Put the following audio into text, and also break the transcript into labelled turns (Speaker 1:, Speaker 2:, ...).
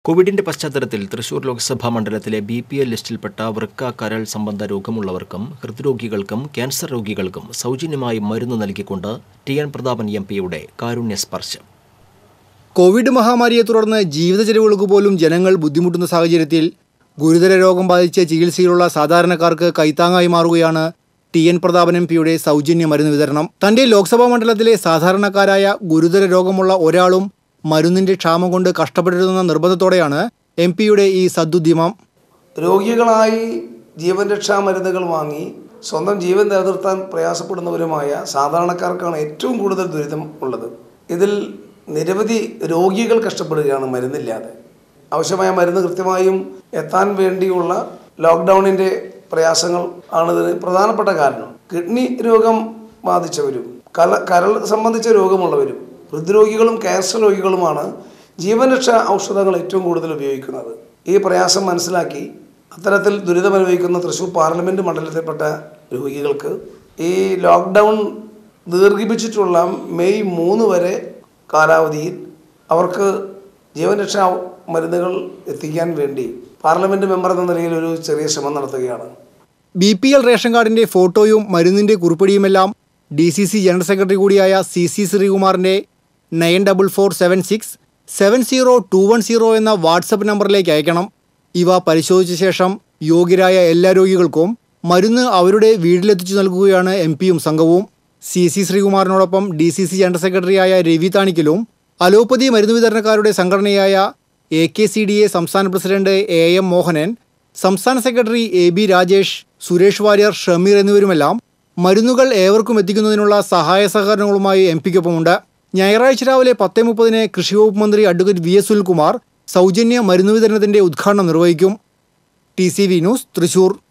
Speaker 1: കോവിഡിന്റെ പശ്ചാത്തലത്തിൽ തൃശൂർ ലോക്സഭാ മണ്ഡലത്തിലെ ബി പി എൽ ലിസ്റ്റിൽപ്പെട്ട വൃക്ക കരൾ സംബന്ധ രോഗമുള്ളവർക്കും ഹൃദ്രോഗികൾക്കും ക്യാൻസർ രോഗികൾക്കും സൗജന്യമായി മരുന്ന് നൽകിക്കൊണ്ട് ടി എൻ പ്രതാപൻ എം പിയുടെ കാരുണ്യസ്പർശം
Speaker 2: കോവിഡ് മഹാമാരിയെ തുടർന്ന് ജീവിത ചെലവുകൾക്ക് പോലും ജനങ്ങൾ ബുദ്ധിമുട്ടുന്ന സാഹചര്യത്തിൽ ഗുരുതര രോഗം ബാധിച്ച് ചികിത്സയിലുള്ള സാധാരണക്കാർക്ക് കൈത്താങ്ങായി മാറുകയാണ് ടി എൻ പ്രതാപൻ എം പിയുടെ സൗജന്യ മരുന്ന് വിതരണം തന്റെ ലോക്സഭാ മണ്ഡലത്തിലെ സാധാരണക്കാരായ ഗുരുതര രോഗമുള്ള ഒരാളും മരുന്നിന്റെ ക്ഷാമം കൊണ്ട് കഷ്ടപ്പെട്ടിരുന്ന നിർബന്ധത്തോടെയാണ് എം പിയുടെ ഈ സദ്ുദ്യമം
Speaker 3: രോഗികളായി ജീവൻ രക്ഷാ മരുന്നുകൾ വാങ്ങി സ്വന്തം ജീവൻ നിലനിർത്താൻ പ്രയാസപ്പെടുന്നവരുമായ സാധാരണക്കാർക്കാണ് ഏറ്റവും കൂടുതൽ ദുരിതം ഉള്ളത് ഇതിൽ നിരവധി രോഗികൾ കഷ്ടപ്പെടുകയാണ് മരുന്നില്ലാതെ ആവശ്യമായ മരുന്ന് കൃത്യമായും എത്താൻ വേണ്ടിയുള്ള ലോക്ക്ഡൗണിൻ്റെ പ്രയാസങ്ങൾ ആണ് ഇതിന് പ്രധാനപ്പെട്ട കാരണം കിഡ്നി രോഗം ബാധിച്ചവരും കല കരൾ സംബന്ധിച്ച രോഗമുള്ളവരും ഹൃദ്രോഗികളും ക്യാൻസർ രോഗികളുമാണ് ജീവൻ രക്ഷാ ഔഷധങ്ങൾ ഏറ്റവും കൂടുതൽ ഉപയോഗിക്കുന്നത് ഈ പ്രയാസം മനസ്സിലാക്കി അത്തരത്തിൽ ദുരിതമനുഭവിക്കുന്ന തൃശ്ശൂർ പാർലമെൻറ്റ് മണ്ഡലത്തിൽപ്പെട്ട രോഗികൾക്ക് ഈ ലോക്ക്ഡൗൺ ദീർഘിപ്പിച്ചിട്ടുള്ള മെയ് മൂന്ന് വരെ കാലാവധിയിൽ അവർക്ക് ജീവൻ രക്ഷാ മരുന്നുകൾ എത്തിക്കാൻ വേണ്ടി പാർലമെൻറ്റ് മെമ്പർ എന്ന നിലയിൽ ഒരു ചെറിയ ശ്രമം നടത്തുകയാണ്
Speaker 2: ബി പി എൽ റേഷൻ കാർഡിന്റെ ഫോട്ടോയും മരുന്നിന്റെ കുറിപ്പടിയുമെല്ലാം D C C general secretary കൂടിയായ സി സി ശ്രീകുമാറിന്റെ nine double four seven six seven zero two one zero എന്ന വാട്സപ്പ് നമ്പറിലേക്ക് അയക്കണം ഇവ പരിശോധിച്ച ശേഷം യോഗ്യരായ എല്ലാ രോഗികൾക്കും മരുന്ന് അവരുടെ വീട്ടിലെത്തിച്ചു നൽകുകയാണ് എം പിയും സംഘവും സി സി ശ്രീകുമാറിനോടൊപ്പം ഡി സി സി ജനറൽ സെക്രട്ടറിയായ രവി താണിക്കലും അലോപ്പതി മരുന്ന് വിതരണക്കാരുടെ സംഘടനയായ A K C D A സംസ്ഥാന പ്രസിഡന്റ് എ എം മോഹനൻ സംസ്ഥാന സെക്രട്ടറി എ ബി രാജേഷ് സുരേഷ് വാര്യർ ഷമീർ എന്നിവരുമെല്ലാം മരുന്നുകൾ ഏവർക്കും എത്തിക്കുന്നതിനുള്ള സഹായ സഹകരണങ്ങളുമായി എം പിക്കൊപ്പമുണ്ട് ഞായറാഴ്ച രാവിലെ പത്ത് മുപ്പതിന് കൃഷി വകുപ്പ് മന്ത്രി അഡ്വക്കേറ്റ് വി എസ് സുനിൽകുമാർ സൗജന്യ മരുന്ന് വിതരണത്തിന്റെ ഉദ്ഘാടനം നിർവഹിക്കും T C V news Thrissur